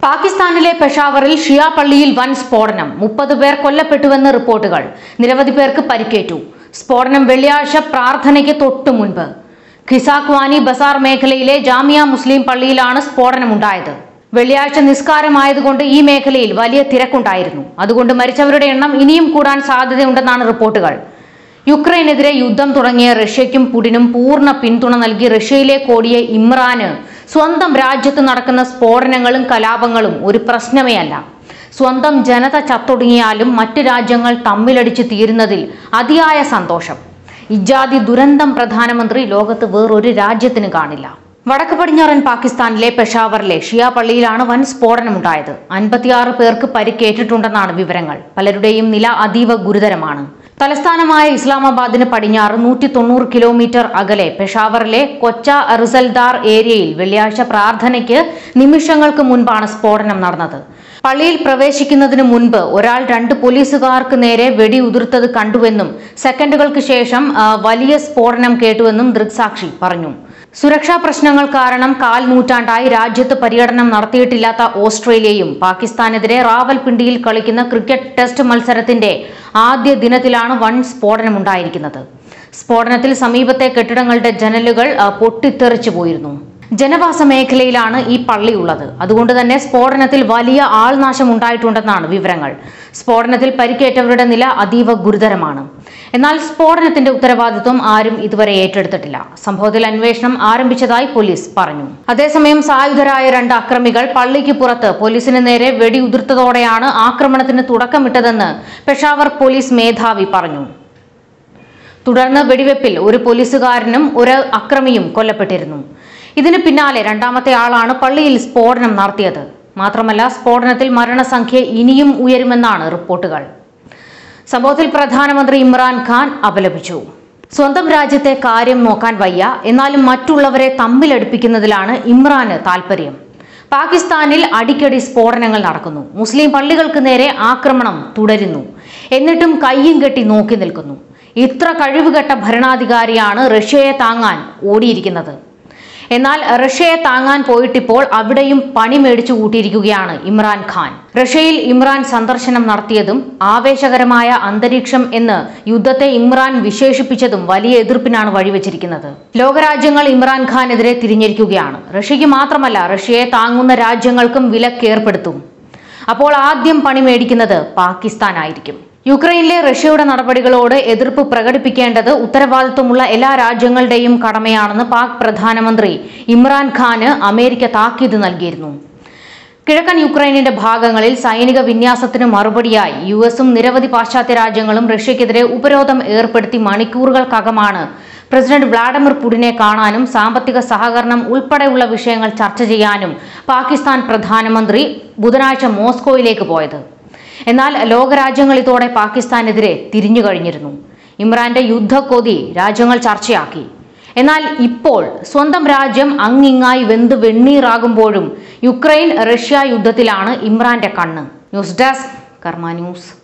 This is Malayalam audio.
പാകിസ്ഥാനിലെ പെഷാവറിൽ ഷിയ പള്ളിയിൽ വൻ സ്ഫോടനം മുപ്പത് പേർ കൊല്ലപ്പെട്ടുവെന്ന് റിപ്പോർട്ടുകൾ നിരവധി പേർക്ക് പരിക്കേറ്റു സ്ഫോടനം വെള്ളിയാഴ്ച പ്രാർത്ഥനയ്ക്ക് തൊട്ടു മുൻപ് ഖിസാഖ്വാനി ബസാർ മേഖലയിലെ ജാമിയ മുസ്ലിം പള്ളിയിലാണ് സ്ഫോടനമുണ്ടായത് വെള്ളിയാഴ്ച നിസ്കാരമായതുകൊണ്ട് ഈ മേഖലയിൽ വലിയ തിരക്കുണ്ടായിരുന്നു അതുകൊണ്ട് മരിച്ചവരുടെ എണ്ണം ഇനിയും കൂടാൻ സാധ്യതയുണ്ടെന്നാണ് റിപ്പോർട്ടുകൾ യുക്രൈനെതിരെ യുദ്ധം തുടങ്ങിയ റഷ്യയ്ക്കും പുടിനും പൂർണ്ണ പിന്തുണ നൽകി റഷ്യയിലേക്ക് ഓടിയ ഇമ്രാന് സ്വന്തം രാജ്യത്ത് നടക്കുന്ന സ്ഫോടനങ്ങളും കലാപങ്ങളും ഒരു പ്രശ്നമേ അല്ല സ്വന്തം ജനത ചത്തൊടുങ്ങിയാലും മറ്റ് രാജ്യങ്ങൾ തമ്മിലടിച്ച് തീരുന്നതിൽ അതിയായ സന്തോഷം ഇജാതി ദുരന്തം പ്രധാനമന്ത്രി ലോകത്ത് വേറൊരു രാജ്യത്തിന് കാണില്ല വടക്ക് പടിഞ്ഞാറൻ പാകിസ്ഥാനിലെ പെഷാവറിലെ ഷിയ പള്ളിയിലാണ് വൻ സ്ഫോടനമുണ്ടായത് അൻപത്തിയാറ് പേർക്ക് പരിക്കേറ്റിട്ടുണ്ടെന്നാണ് വിവരങ്ങൾ പലരുടെയും നില അതീവ ഗുരുതരമാണ് തലസ്ഥാനമായ ഇസ്ലാമാബാദിന് പടിഞ്ഞാറ് നൂറ്റി തൊണ്ണൂറ് കിലോമീറ്റർ അകലെ പെഷാവറിലെ കൊച്ച റിസൽദാർ ഏരിയയിൽ വെള്ളിയാഴ്ച പ്രാർത്ഥനയ്ക്ക് നിമിഷങ്ങൾക്ക് മുൻപാണ് സ്ഫോടനം നടന്നത് പള്ളിയിൽ പ്രവേശിക്കുന്നതിന് മുൻപ് ഒരാൾ രണ്ട് പോലീസുകാർക്ക് നേരെ വെടിയുതിർത്തത് കണ്ടുവെന്നും സെക്കൻഡുകൾക്ക് ശേഷം ആ, വലിയ സ്ഫോടനം കേട്ടുവെന്നും ദൃക്സാക്ഷി പറഞ്ഞു സുരക്ഷാ പ്രശ്നങ്ങൾ കാരണം കാൽ നൂറ്റാണ്ടായി രാജ്യത്ത് പര്യടനം നടത്തിയിട്ടില്ലാത്ത ഓസ്ട്രേലിയയും പാകിസ്ഥാനെതിരെ റാവൽപിണ്ടിയിൽ കളിക്കുന്ന ക്രിക്കറ്റ് ടെസ്റ്റ് മത്സരത്തിന്റെ ആദ്യ ദിനത്തിലാണ് വൻ സ്ഫോടനമുണ്ടായിരിക്കുന്നത് സ്ഫോടനത്തിൽ സമീപത്തെ കെട്ടിടങ്ങളുടെ ജനലുകൾ ആ, പൊട്ടിത്തെറിച്ചു പോയിരുന്നു ജനവാസ മേഖലയിലാണ് ഈ പള്ളി ഉള്ളത് അതുകൊണ്ട് തന്നെ സ്ഫോടനത്തിൽ വലിയ ആൾനാശം ഉണ്ടായിട്ടുണ്ടെന്നാണ് വിവരങ്ങൾ സ്ഫോടനത്തിൽ പരിക്കേറ്റവരുടെ നില അതീവ ഗുരുതരമാണ് എന്നാൽ സ്ഫോടനത്തിന്റെ ഉത്തരവാദിത്വം ആരും ഇതുവരെ ഏറ്റെടുത്തിട്ടില്ല സംഭവത്തിൽ അന്വേഷണം ആരംഭിച്ചതായി പോലീസ് പറഞ്ഞു അതേസമയം സായുധരായ രണ്ട് അക്രമികൾ പള്ളിക്ക് പുറത്ത് പോലീസിന് നേരെ വെടിയുതിർത്തതോടെയാണ് ആക്രമണത്തിന് തുടക്കമിട്ടതെന്ന് പെഷാവർ പോലീസ് മേധാവി പറഞ്ഞു തുടർന്ന് വെടിവെപ്പിൽ ഒരു പോലീസുകാരനും ഒരു അക്രമിയും കൊല്ലപ്പെട്ടിരുന്നു ഇതിന് പിന്നാലെ രണ്ടാമത്തെ ആളാണ് പള്ളിയിൽ സ്ഫോടനം നടത്തിയത് മാത്രമല്ല സ്ഫോടനത്തിൽ മരണസംഖ്യ ഇനിയും ഉയരുമെന്നാണ് റിപ്പോർട്ടുകൾ സംഭവത്തിൽ പ്രധാനമന്ത്രി ഇമ്രാൻഖാൻ അപലപിച്ചു സ്വന്തം രാജ്യത്തെ കാര്യം നോക്കാൻ വയ്യ എന്നാലും മറ്റുള്ളവരെ തമ്മിലടുപ്പിക്കുന്നതിലാണ് ഇമ്രാന് താൽപര്യം പാകിസ്ഥാനിൽ അടിക്കടി സ്ഫോടനങ്ങൾ നടക്കുന്നു മുസ്ലിം പള്ളികൾക്ക് നേരെ ആക്രമണം തുടരുന്നു എന്നിട്ടും കയ്യും കെട്ടി നോക്കി നിൽക്കുന്നു ഇത്ര കഴിവുകെട്ട ഭരണാധികാരിയാണ് റഷ്യയെ താങ്ങാൻ ഓടിയിരിക്കുന്നത് എന്നാൽ റഷ്യയെ താങ്ങാൻ പോയിട്ടിപ്പോൾ അവിടെയും പണി മേടിച്ചു കൂട്ടിയിരിക്കുകയാണ് ഇമ്രാൻ ഖാൻ റഷ്യയിൽ ഇമ്രാൻ സന്ദർശനം നടത്തിയതും ആവേശകരമായ അന്തരീക്ഷം എന്ന് യുദ്ധത്തെ ഇമ്രാൻ വിശേഷിപ്പിച്ചതും വലിയ എതിർപ്പിനാണ് വഴിവെച്ചിരിക്കുന്നത് ലോകരാജ്യങ്ങൾ ഇമ്രാൻ ഖാനെതിരെ തിരിഞ്ഞിരിക്കുകയാണ് റഷ്യയ്ക്ക് മാത്രമല്ല റഷ്യയെ താങ്ങുന്ന രാജ്യങ്ങൾക്കും വിലക്കേർപ്പെടുത്തും അപ്പോൾ ആദ്യം പണി മേടിക്കുന്നത് പാകിസ്ഥാനായിരിക്കും യുക്രൈനിലെ റഷ്യയുടെ നടപടികളോട് എതിർപ്പ് പ്രകടിപ്പിക്കേണ്ടത് ഉത്തരവാദിത്വമുള്ള എല്ലാ രാജ്യങ്ങളുടെയും കടമയാണെന്ന് പാക് പ്രധാനമന്ത്രി ഇമ്രാൻഖാന് അമേരിക്ക താക്കീത് നൽകിയിരുന്നു കിഴക്കൻ യുക്രൈനിന്റെ ഭാഗങ്ങളിൽ സൈനിക വിന്യാസത്തിന് മറുപടിയായി യു എസും നിരവധി പാശ്ചാത്യ രാജ്യങ്ങളും റഷ്യക്കെതിരെ ഉപരോധം ഏർപ്പെടുത്തി മണിക്കൂറുകൾക്കകമാണ് പ്രസിഡന്റ് വ്ളാഡിമിർ പുടിനെ കാണാനും സാമ്പത്തിക സഹകരണം ഉൾപ്പെടെയുള്ള വിഷയങ്ങൾ ചർച്ച ചെയ്യാനും പാകിസ്ഥാൻ പ്രധാനമന്ത്രി ബുധനാഴ്ച മോസ്കോയിലേക്ക് പോയത് എന്നാൽ ലോകരാജ്യങ്ങൾ ഇതോടെ പാകിസ്ഥാനെതിരെ തിരിഞ്ഞു കഴിഞ്ഞിരുന്നു ഇമ്രാന്റെ യുദ്ധക്കൊതി രാജ്യങ്ങൾ ചർച്ചയാക്കി എന്നാൽ ഇപ്പോൾ സ്വന്തം രാജ്യം അങ്ങിങ്ങായി വെന്ത് വെണ്ണീറാകുമ്പോഴും യുക്രൈൻ റഷ്യ യുദ്ധത്തിലാണ് ഇമ്രാന്റെ കണ്ണ് ന്യൂസ് ഡെസ്ക് കർമ്മ ന്യൂസ്